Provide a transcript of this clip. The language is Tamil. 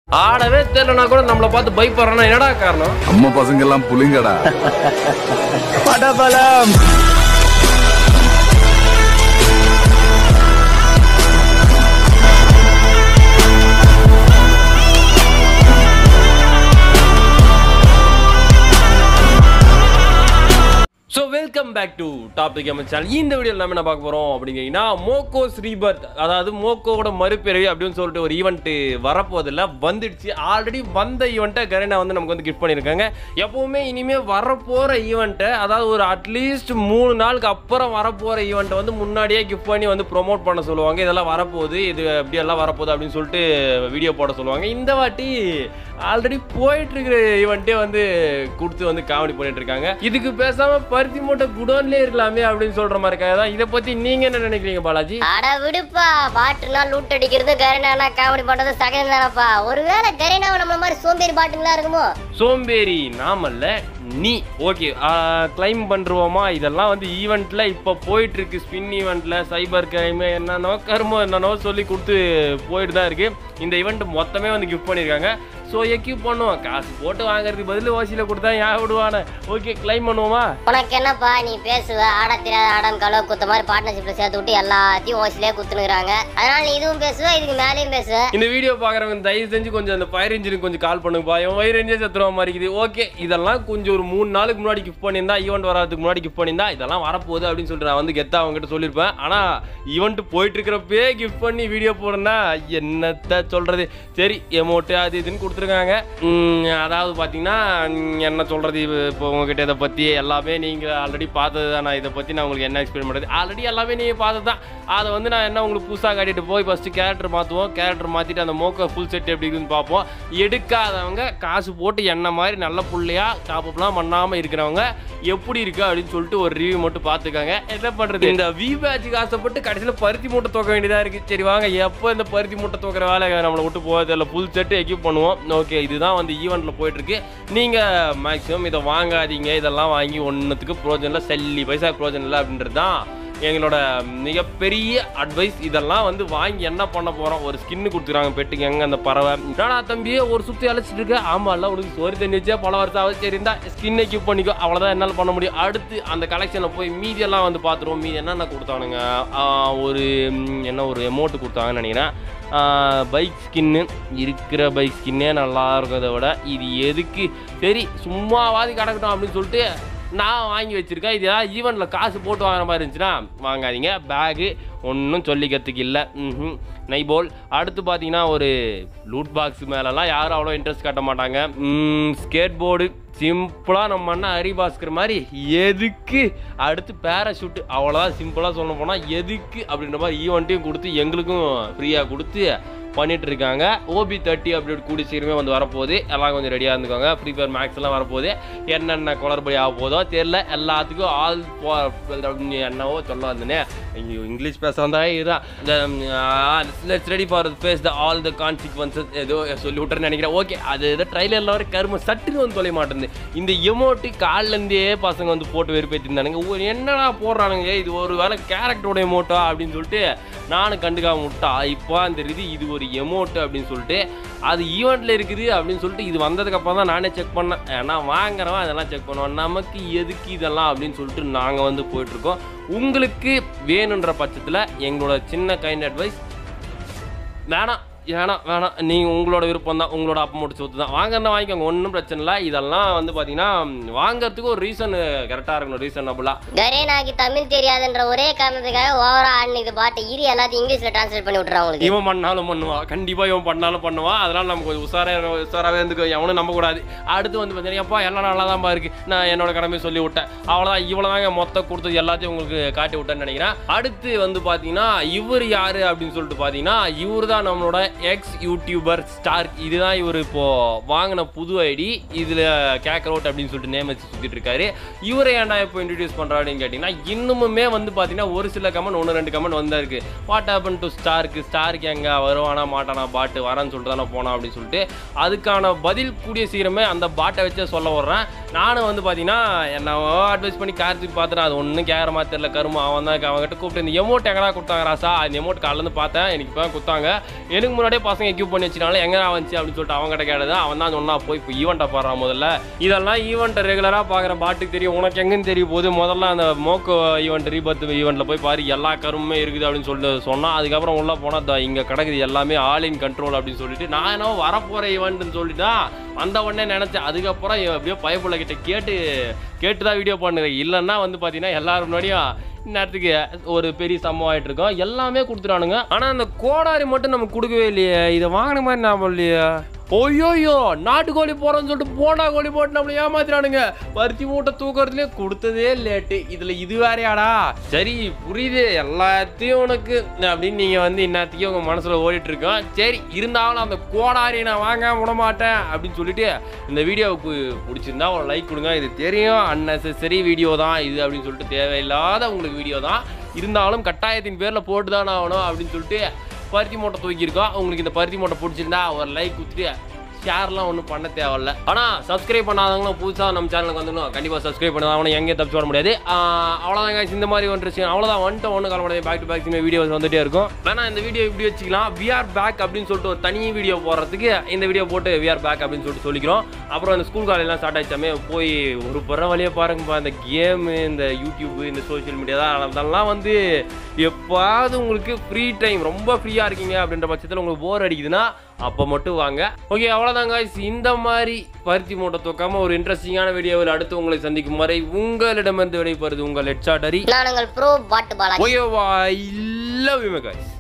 ஆடவே தெரியலனா கூட நம்மள பார்த்து பயப்படுறானா என்னடா காரணம் நம்ம பசங்க எல்லாம் புலிங்கடா படபலம் so welcome back to topic எம் சேனல் இந்த வீடியோவில் நம்ம என்ன பார்க்க போகிறோம் அப்படிங்கன்னா மோக்கோ ஸ்ரீபர்த் அதாவது மோக்கோவோட மறுபிறவி அப்படின்னு சொல்லிட்டு ஒரு ஈவெண்ட்டு வரப்போதில்ல வந்துடுச்சு ஆல்ரெடி வந்த ஈவெண்ட்டை கரீனா வந்து நமக்கு வந்து கிஃப்ட் பண்ணியிருக்காங்க எப்போவுமே இனிமேல் வரப்போகிற ஈவெண்ட்டை அதாவது ஒரு அட்லீஸ்ட் மூணு நாளுக்கு அப்புறம் வரப்போகிற ஈவெண்ட்டை வந்து முன்னாடியே கிஃப்ட் பண்ணி வந்து ப்ரோமோட் பண்ண சொல்லுவாங்க இதெல்லாம் வரப்போகுது இது எப்படியெல்லாம் வரப்போகுது அப்படின்னு சொல்லிட்டு வீடியோ போட சொல்லுவாங்க இந்த வாட்டி ஆல்ரெடி போயிட்டு இருக்கிற ஈவெண்ட்டே வந்து கொடுத்து வந்து காமெடி பண்ணிட்டு இருக்காங்க இதுக்கு பேசாம பருத்தி மூட்டை குடோன்லேயே இருக்கலாமே அப்படின்னு சொல்ற மாதிரி இருக்காங்க தான் இதை பத்தி நீங்க என்ன நினைக்கிறீங்க பாலாஜி அட விடுப்பா பாட்டுனா லூட் அடிக்கிறது கரீனானா காமெடி பண்றது சகஜம் தானப்பா ஒருவேளை கரீனாவை நம்மள மாதிரி சோம்பேறி பாட்டுங்களா இருக்குமோ சோம்பேறி நாமல்ல நீ ஓகே கிளைம் பண்ணுருவோமா இதெல்லாம் வந்து ஈவெண்ட்ல இப்போ போயிட்டு இருக்கு ஸ்பின் ஈவெண்ட்ல சைபர் கிரைம் என்னன்னோ கருமம் என்னன்னோ சொல்லி கொடுத்து போயிட்டு தான் இருக்கு இந்த ஈவெண்ட் மொத்தமே வந்து கிஃப்ட் பண்ணியிருக்காங்க ஸோ எக்யூப் பண்ணுவோம் காசு போட்டு வாங்குறதுக்கு பதில் ஓசியில் கொடுத்தா ஏன் விடுவானே ஓகே கிளைம் பண்ணுவோமா உனக்கு என்னப்பா நீ பேசுவ ஆட தெரியாத ஆடம் கலவை குத்த மாதிரி பார்ட்னர்ஷிப்ல சேர்த்து விட்டு எல்லாத்தையும் ஓசிலே குத்துனுக்குறாங்க அதனால நீ இதுவும் பேசுவ இதுக்கு மேலேயும் பேசுவ இந்த வீடியோ பார்க்குறவங்க தயவு செஞ்சு கொஞ்சம் அந்த ஃபயர் இன்ஜினுக்கு கொஞ்சம் கால் பண்ணுங்கப்பா என் ஃபயர் இன்ஜின் சத்துருவ மாதிரி இருக்குது ஓகே இதெல்லாம் கொஞ்சம் ஒரு மூணு நாளுக்கு முன்னாடி கிஃப்ட் பண்ணியிருந்தா ஈவெண்ட் வராதுக்கு முன்னாடி கிஃப்ட் பண்ணியிருந்தா இதெல்லாம் வரப்போகுது அப்படின்னு சொல்லிட்டு நான் வந்து கெத்தா அவங்ககிட்ட சொல்லியிருப்பேன் ஆனால் ஈவெண்ட் போயிட்டு இருக்கிறப்பே கிஃப்ட் பண்ணி வீடியோ போடுறேன்னா என்னத்த சொல்கிறது சரி எமௌண்ட்டு அது இதுன்னு கொடுத்துருக்காங்க உம், அதாவது பார்த்தீங்கன்னா உம், என்ன சொல்கிறது இப்போ உங்ககிட்ட இதை பற்றி எல்லாமே நீங்கள் ஆல்ரெடி பார்த்தது தான் நான் இதை பற்றி நான் உங்களுக்கு என்ன எக்ஸ்பிளைன் பண்ணுறது ஆல்ரெடி எல்லாமே நீங்கள் பார்த்தது தான் அதை வந்து நான் என்ன உங்களுக்கு புதுசாக காட்டிட்டு போய் ஃபஸ்ட்டு கேரக்டர் மாற்றுவோம் கேரக்டர் மாற்றிட்டு அந்த மோக்க ஃபுல் செட் எப்படி இருக்குன்னு பார்ப்போம் எடுக்காதவங்க காசு போட்டு என்ன மாதிரி நல்ல புள்ளையா டாப்அப்லாம் பண்ணாமல் இருக்கிறவங்க எப்படி இருக்கு அப்படின்னு சொல்லிட்டு ஒரு ரிவ்யூ மட்டும் பார்த்துக்காங்க என்ன பண்ணுறது இந்த வி பேட்சுக்கு ஆசைப்பட்டு கடைசியில் பருத்தி மூட்டை தூக்க வேண்டியதாக இருக்குது சரி வாங்க எப்போ இந்த பருத்தி மூட்டை தூக்குற வேலை நம்மளை விட்டு போகிறது இல்லை ஃபுல் செட்டு எக்யூப் பண்ணுவோம் ஓகே இதுதான் வந்து ஈவெண்ட்டில் போயிட்டுருக்கு நீங்கள் மேக்ஸிமம் இதை வாங்காதீங்க இதெல்லாம் வாங்கி ஒன்றுத்துக்கு ப்ரோஜனம் இல்லை செல்லி பைசா ப்ரோஜனம் இல்லை அப்படின்றது தான் எங்களோட மிகப்பெரிய அட்வைஸ் இதெல்லாம் வந்து வாங்கி என்ன பண்ண போகிறோம் ஒரு ஸ்கின்னு கொடுத்துருக்காங்க பெட்டுக்கு எங்கே அந்த பறவை என்னடா தம்பியே ஒரு சுற்றி அழைச்சிட்டு இருக்க ஆமாம் இல்லை உனக்கு சோறு தண்ணி வச்சே பல வருஷம் ஆகுது சரி இருந்தா ஸ்கின்னை கியூப் பண்ணிக்கோ அவ்வளோதான் என்னால் பண்ண முடியும் அடுத்து அந்த கலெக்ஷனில் போய் மீதியெல்லாம் வந்து பார்த்துருவோம் மீதி என்னென்ன கொடுத்தானுங்க ஆஹ் ஒரு ம், என்ன ஒரு எமௌண்ட் கொடுத்தாங்கன்னு நினைக்கிறேன் பைக் ஸ்கின்னு இருக்கிற பைக் ஸ்கின்னே நல்லா இருக்கிறத விட இது எதுக்கு சரி சும்மாவாதி கிடக்கட்டும் அப்படின்னு சொல்லிட்டு நான் வாங்கி வச்சிருக்கேன் இது ஏதாவது ஈவெண்ட்டில் காசு போட்டு வாங்குற மாதிரி இருந்துச்சுன்னா வாங்காதீங்க பேகு ஒன்றும் சொல்லிக்கிறதுக்கு இல்லை ம் நைபோல் அடுத்து பார்த்தீங்கன்னா ஒரு லூட் பாக்ஸ் மேலெல்லாம் யாரும் அவ்வளோ இன்ட்ரெஸ்ட் காட்ட மாட்டாங்க ஸ்கேட் போர்டு சிம்பிளாக நம்ம அண்ணன் ஹரிபாஸ்கர் மாதிரி எதுக்கு அடுத்து பேராஷூட் அவ்வளோதான் சிம்பிளாக சொல்ல போனால் எதுக்கு அப்படின்ற மாதிரி ஈவெண்ட்டையும் கொடுத்து எங்களுக்கும் ஃப்ரீயாக கொடுத்து பண்ணிட்டு இருக்காங்க ஓபி தேர்ட்டி அப்டேட் கூடி சீக்கிரமே வந்து வரப்போகுது எல்லாம் கொஞ்சம் ரெடியாக இருந்துக்கோங்க ஃப்ரீ ஃபயர் மேக்ஸ் எல்லாம் வரப்போகுது என்னென்ன குளறுபடி ஆக போதோ தெரியல எல்லாத்துக்கும் ஆல் என்னவோ சொல்ல வந்தனே ஐயோ இங்கிலீஷ் பேச வந்தா இதுதான் let's ready for face the all the consequences ஏதோ சொல்லி விட்டுறேன்னு நினைக்கிறேன் ஓகே அது ஏதோ ட்ரைலரில் வர கரும சட்டுன்னு வந்து தொலை மாட்டேங்குது இந்த எமோட்டு காலிலேருந்தே பசங்க வந்து போட்டு வெறுப்பேற்றிருந்தானுங்க ஓ, என்னடா போடுறானுங்க இது ஒரு வேலை கேரக்டரோட எமோட்டா அப்படின்னு சொல்லிட்டு நானும் கண்டுக்காம விட்டா இப்போ அந்த இது இது ஒரு எமோட்டு அப்படின்னு சொல்லிட்டு அது ஈவெண்ட்டில் இருக்குது அப்படின்னு சொல்லிட்டு இது வந்ததுக்கு அப்புறம் தான் நானே செக் பண்ணேன் ஏன்னா வாங்குறவன் அதெல்லாம் செக் பண்ணுவேன் நமக்கு எதுக்கு இதெல்லாம் அப்படின்னு சொல்லிட்டு நாங்கள் வந்து போயிட்டுருக்கோம் உங்களுக்கு வேணுன்ற பட்சத்தில் எங்களோட சின்ன கைண்ட் அட்வைஸ் வேணாம் வேணாம் வேணாம் நீங்கள் உங்களோட விருப்பம் தான் உங்களோட அப்பா முடிச்சு சொத்து தான் வாங்கன்னா வாங்கிக்கோங்க ஒன்றும் பிரச்சனை இல்லை இதெல்லாம் வந்து பார்த்தீங்கன்னா வாங்குறதுக்கு ஒரு ரீசன் கரெக்டாக இருக்கணும் ரீசனபுளாக கரீனாக்கு தமிழ் தெரியாதுன்ற ஒரே காரணத்துக்காக ஓவரா ஆடினது பாட்டு இரு எல்லாத்தையும் இங்கிலீஷ்ல டிரான்ஸ்லேட் பண்ணி விட்டுறான் உங்களுக்கு இவன் பண்ணாலும் பண்ணுவான் கண்டிப்பா இவன் பண்ணாலும் பண்ணுவான் அதனால நம்ம கொஞ்சம் உஷாரா உஷாராகவே இருந்துக்கோ எவனும் நம்ப கூடாது அடுத்து வந்து பார்த்தீங்கன்னா அப்பா எல்லாம் நல்லா தான் இருக்கு நான் என்னோட கடமையை சொல்லி விட்டேன் அவ்வளோதான் இவ்வளோதாங்க மொத்தம் கொடுத்தது எல்லாத்தையும் உங்களுக்கு காட்டி விட்டேன்னு நினைக்கிறேன் அடுத்து வந்து பார்த்தீங்கன்னா இவர் யாரு அப்படின்னு சொல்லிட்டு பார்த்தீங்கன்னா இவர் தான் நம்மளோட எக்ஸ் யூடியூபர் ஸ்டார் இதுதான் இவர் இப்போ வாங்கின புது ஐடி இதில் கேக்கரோட் அப்படின்னு சொல்லிட்டு நேம் வச்சு சுற்றிட்டு இருக்காரு இவரை ஏன்டா இப்போ இன்ட்ரடியூஸ் பண்ணுறா அப்படின்னு கேட்டிங்கன்னா இன்னுமுமே வந்து பார்த்தீங்கன்னா ஒரு சில கமெண்ட் ஒன்று ரெண்டு கமெண்ட் வந்தாருக்கு வாட் ஹேப்பன் டு ஸ்டாருக்கு ஸ்டாருக்கு எங்கே வருவானா மாட்டானா பாட்டு வரேன்னு சொல்லிட்டு தானே போனான் அப்படின்னு சொல்லிட்டு அதுக்கான பதில் கூடிய சீக்கிரமே அந்த பாட்டை வச்சே சொல்ல வர்றேன் நானும் வந்து பார்த்தீங்கன்னா என்னவோ அட்வைஸ் பண்ணி கார்த்திக் பார்த்துட்டேன் அது ஒன்றும் கேரமா தெரியல கருமா அவன் தான் அவங்ககிட்ட கூப்பிட்டு இந்த எமௌண்ட் எங்கடா கொடுத்தாங்க ராசா அந்த எமௌண்ட் காலேருந்து பார்த்தேன் எனக்கு இப்போ தான் கொடுத்தாங்க எனக்கு முன்னாடியே பசங்க எக்யூப் பண்ணி வச்சுனால எங்க வந்துச்சு அப்படின்னு சொல்லிட்டு அவங்க கிட்ட கேட்டது அவன் தான் சொன்னா போய் இப்போ ஈவெண்ட்டை பாடுறான் முதல்ல இதெல்லாம் ஈவெண்ட்டை ரெகுலராக பார்க்குற பாட்டுக்கு தெரியும் உனக்கு எங்கன்னு தெரிய போகுது முதல்ல அந்த மோக்கோ ஈவெண்ட் ரீபத் ஈவெண்ட்டில் போய் பாரு எல்லா கருமே இருக்குது அப்படின்னு சொல்லிட்டு சொன்னா அதுக்கப்புறம் உள்ள போனால் இங்கே கிடக்குது எல்லாமே ஆல் இன் கண்ட்ரோல் அப்படின்னு சொல்லிட்டு நான் என்ன வரப்போகிற ஈவெண்ட்னு சொல்லிட்டா வந்த உடனே நினச்சேன் அதுக்கப்புறம் இவன் எப்படியோ பயப்புள்ள கிட்ட கேட்டு கேட்டு தான் வீடியோ பண்ணுறேன் இல்லைன்னா வந்து பார்த்தீங்கன்னா எல்லாரும் முன்னாடியும் இந்நேரத்துக்கு ஒரு பெரிய சம்பவம் ஆயிட்டு இருக்கோம் எல்லாமே கொடுத்துட்டானுங்க ஆனால் அந்த கோடாரி மட்டும் நமக்கு கொடுக்கவே இல்லையே இதை வாங்கின மாதிரி ஞாபகம் இல்லையே ஒய்யோயோ நாட்டுக்கோழி போறோம்னு சொல்லிட்டு போனா கோழி போட்டு நம்மள ஏமாத்திரானுங்க பருத்தி மூட்டை தூக்கறதுலயே கொடுத்ததே லேட்டு இதுல இது வேறையாடா சரி புரியுது எல்லாத்தையும் உனக்கு அப்படின்னு நீங்க வந்து இன்னத்துக்கு உங்க மனசுல ஓடிட்டு இருக்கோம் சரி இருந்தாலும் அந்த கோடாரி நான் வாங்க விட மாட்டேன் அப்படின்னு சொல்லிட்டு இந்த வீடியோவுக்கு பிடிச்சிருந்தா ஒரு லைக் கொடுங்க இது தெரியும் அன்னெசரி வீடியோ தான் இது அப்படின்னு சொல்லிட்டு தேவையில்லாத உங்களுக்கு வீடியோ தான் இருந்தாலும் கட்டாயத்தின் பேர்ல போட்டு தான் ஆகணும் அப்படின்னு சொல்லிட்டு பருத்தி மூட்டை தூக்கியிருக்கோம் உங்களுக்கு இந்த பருத்தி மூட்டை பிடிச்சிருந்தா ஒரு லைக் குத்துட்டு ஷேர்லாம் ஒன்றும் பண்ண தேவையில்ல ஆனால் சப்ஸ்கிரைப் பண்ணாதவங்களும் புதுசாக நம்ம சேனலுக்கு வந்துடணும் கண்டிப்பாக சப்ஸ்கிரைப் பண்ணாதவனும் எங்கேயும் தப்பிச்சு வர முடியாது ஆஹ் அவ்வளோதான் guys, இந்த மாதிரி வந்துருச்சு அவ்வளோதான் வந்துட்டு ஒன்று கால முடியாது பேக் டு பேக் வீடியோஸ் வந்துட்டே இருக்கும் வேணா இந்த வீடியோ இப்படி வச்சுக்கலாம் விஆர் பேக் அப்படின்னு சொல்லிட்டு ஒரு தனி வீடியோ போடுறதுக்கு இந்த வீடியோ போட்டு விஆர் பேக் அப்படின்னு சொல்லிட்டு சொல்லிக்கிறோம் அப்புறம் இந்த ஸ்கூல் காலையெல்லாம் ஸ்டார்ட் ஆயிடுச்சாமே போய் ஒரு புற வழியை பாருங்கப்பா இந்த கேமு இந்த யூடியூப் இந்த சோஷியல் மீடியா தான் அதெல்லாம் வந்து எப்பாவது உங்களுக்கு ஃப்ரீ டைம் ரொம்ப ஃப்ரீயாக இருக்கீங்க அப்படின்ற பட்சத்தில் உங்களுக்கு போர் அடிக்குதுன்னா அப்போ மட்டும் வாங்க ஓகே அவ்வளோதான் guys இந்த மாதிரி பருத்தி மூட்டை தூக்காம ஒரு இன்ட்ரெஸ்டிங்கான வீடியோவில் அடுத்து உங்களை சந்திக்கும் வரை உங்களிடமிருந்து விடைபெறுது உங்கள் ஹெட்ஷாட் அரி நான் உங்கள் ப்ரோ பாட்டு Bala okay I love you guys